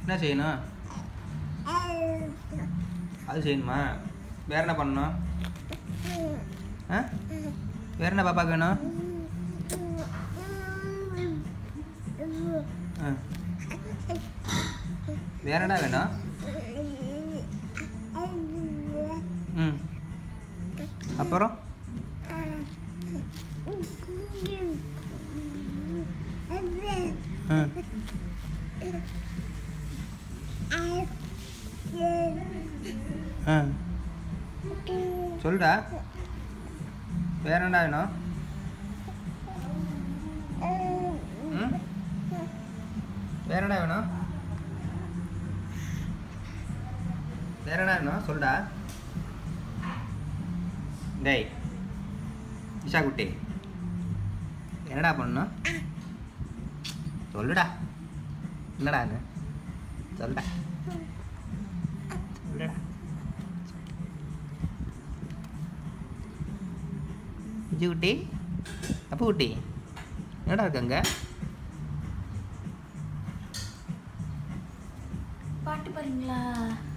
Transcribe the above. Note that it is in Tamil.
என்ன செய்யணும் அது செய்யணுமா வேற என்ன பண்ணணும் ஆ வேற என்ன பாப்பாக்கு வேணும் ஆ வேற என்ன வேணும் ம் அப்புறம் ஆ ஆ சொல்லுடா வேற என்ன வேணும் ம் வேற என்ன வேணும் வேற என்ன வேணும் சொல்லுடா டேய் இஷா குட்டி என்னடா பண்ணணும் சொல்லுடா என்னடான்னு சொல்லுடா சொல்லுடா விஜய் குட்டி அப்பு குட்டி என்னடா இருக்காங்க பாட்டு பாருங்களா